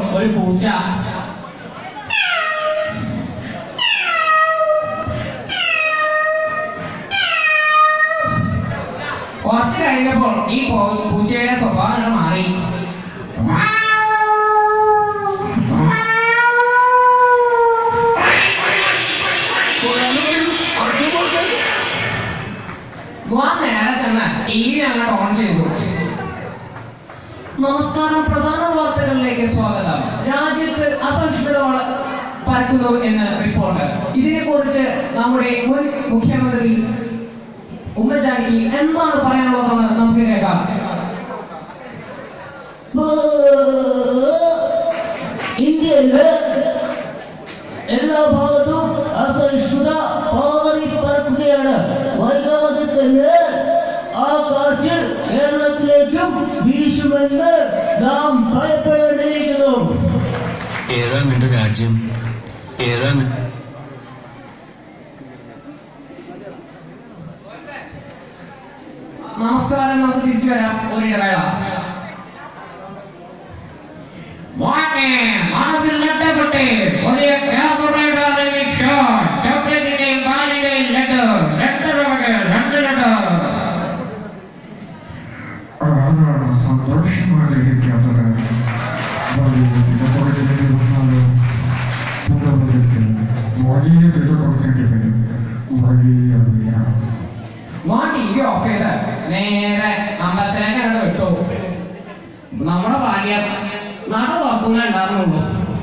ഒരു പൂച്ച കുറച്ച് കഴിഞ്ഞപ്പോൾ ഈ പോ- പൂച്ചയുടെ സ്വഭാവം മാറി ഗുവാൻ നേരെ ചെന്ന് ടി വി അങ്ങോട്ട് ഓൺ ചെയ്തു നമസ്കാരം പ്രധാന വാർത്തകളിലേക്ക് സ്വാഗതം രാജ്യത്ത് അസഹിഷ്ണുത പരക്കുന്നു എന്ന് റിപ്പോർട്ട് ഇതിനെ കുറിച്ച് നമ്മുടെ മുൻ മുഖ്യമന്ത്രി ഉമ്മൻചാണ്ടിക്ക് എന്താണ് പറയാനുള്ളതെന്ന് നമുക്ക് കേൾക്കാം ഇന്ത്യയില് എല്ലാ ഭാഗത്തും അസഹിഷ്ണുത പാറിപ്പറക്കുകയാണ് വൈകാതെ തന്നെ ആ കാറ്റ് കേരളത്തിലേക്കും വീശുമെന്ന് നാം ഭയപ്പെടേണ്ടിയിരിക്കുന്നു ഏതാണ് എന്റെ രാജ്യം ഏതാണ് നമസ്കാരം നമുക്ക് തിരിച്ചു വരാം ഒരു ഇടവേള മോനെ മനസ്സിൽ നട്ടപ്പെട്ട് പുതിയ കാർബോറേറ്റ് അറിയിക്കാൻ ചോക്ലേറ്റിന്റെയും പാലിന്റെയും ലഡു രണ്ട് രൂപയ്ക്ക് രണ്ട് ലഡു സന്തോഷമായിരിക്കാത്തത് വലിയ വില കൊടുക്കേണ്ടി വരും വലിയ വില മോൻ ടി വി ഓഫ് ചെയ്ത് നേരെ അമ്പലത്തിലേക്ക് അങ്ങോട്ട് വിട്ടു നമ്മുടെ ബാല്യം നട തുറക്കുന്നേ ഉണ്ടായിരുന്നുള്ളൂ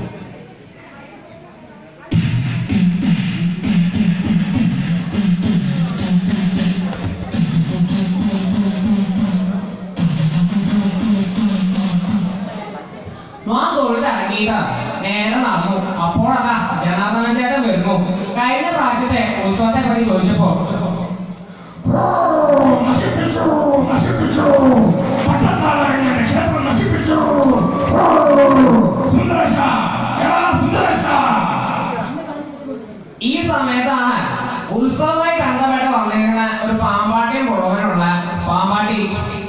ഞാൻ തൊഴുത് ഇറങ്ങിയിട്ട് നേരെ നടന്നു അപ്പോഴതാ ജനാർദ്ദന ചേട്ടൻ വരുന്നു കഴിഞ്ഞ പ്രാവശ്യത്തെ ഉത്സവത്തെ പറ്റി ചോദിച്ചപ്പോ നശിപ്പിച്ചു നശിപ്പിച്ചു പട്ടത്താറാണ് ക്ഷേത്രം നശിപ്പിച്ചു സുന്ദരേശ എടാ സുന്ദരേശ ഈ സമയത്താണ് ഉത്സവമായി ബന്ധപ്പെട്ട് വന്നിരിക്കുന്ന ഒരു പാമ്പാട്ടിയും മുഴുവനുള്ള പാമ്പാട്ടി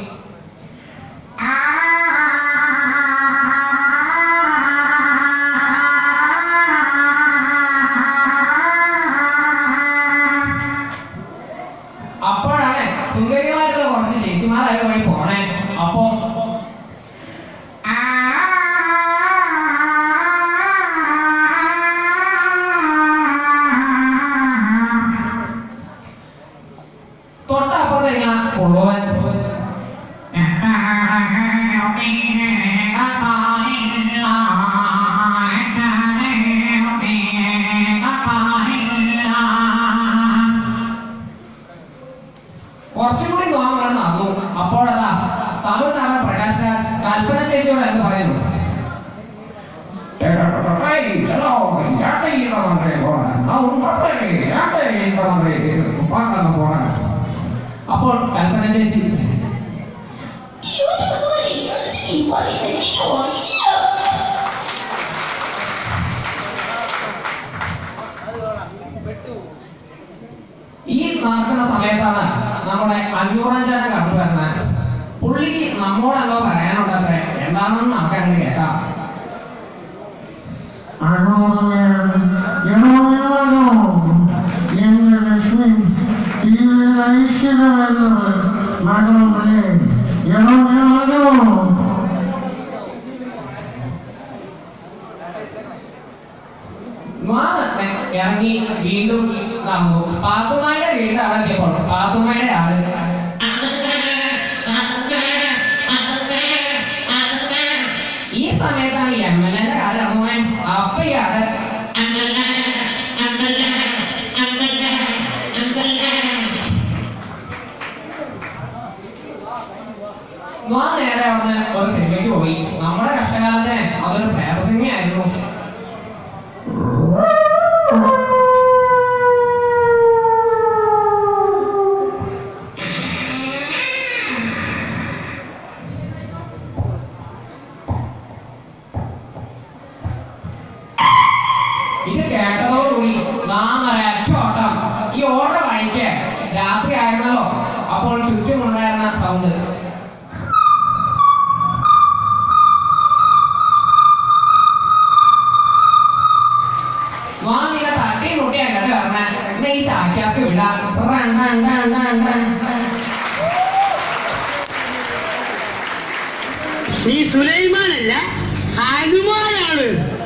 അപ്പോഴാണ് സുന്ദരിമായിട്ടുള്ള കുറച്ച് ചേച്ചിമാരായ വഴി പോണേ അപ്പൊ തൊട്ടപ്പുറത്തേക്ക് കൊള്ളുവൻ കുറച്ചും കൂടി പോകാൻ വേണ്ടി നടന്നു അപ്പോഴതാ തമിഴ്നാട് പ്രകാശ് രാജ് കൽപ്പന ചേച്ചിയോട് എന്ന് പറയുന്നു ഏയ്, ചെലോ, ഏട്ടൻ ഈ മന്ത്രി പോണേ. ആ, ഉമ്മേ, ഏട്ടൻ ഈ മന്ത്രി ഉപ്പാക്കാൻ പോണേ. അപ്പോൾ കൽപ്പന ചേച്ചി ഈ നടക്കുന്ന സമയത്താണ് നമ്മുടെ അഞ്ഞൂറാം ചേട്ടൻ കണ്ടു വരുന്നത് പുള്ളിക്ക് നമ്മോട് എന്തോ പറയാനുണ്ടത്രേ എന്താണെന്ന് നമുക്ക് അങ്ങോട്ട് കേൾക്കാം ഞാൻ ഇറങ്ങി വീണ്ടും നടന്നു പാത്തുമായുടെ വീട് അവിടെ എത്തിയപ്പോൾ പാത്തുമായുടെ ആള് ഈ സമയത്താണ് എം എൽ എന്റെ കാര്യം ഇറങ്ങുവാൻ അപ്പൊ ഇയാള് ഞാൻ നേരെ അവിടെ ഒരു സിനിമയ്ക്ക് പോയി നമ്മുടെ കഷ്ടകാലത്തിന് അതൊരു പ്രേമ സിനിമയായിരുന്നു ഇത് കേട്ടതോടുകൂടി നാം ഒരച്ചോട്ടം ഈ ഓർഡർ വഴിക്ക് രാത്രി ആയിരുന്നല്ലോ അപ്പോൾ ചുറ്റുമുണ്ടായിരുന്ന സൗണ്ട് ചാക്യാർക്ക് വിടാം run, run, run, run, run, run. നീ സുലൈമാനല്ല ഹനുമാനാണ്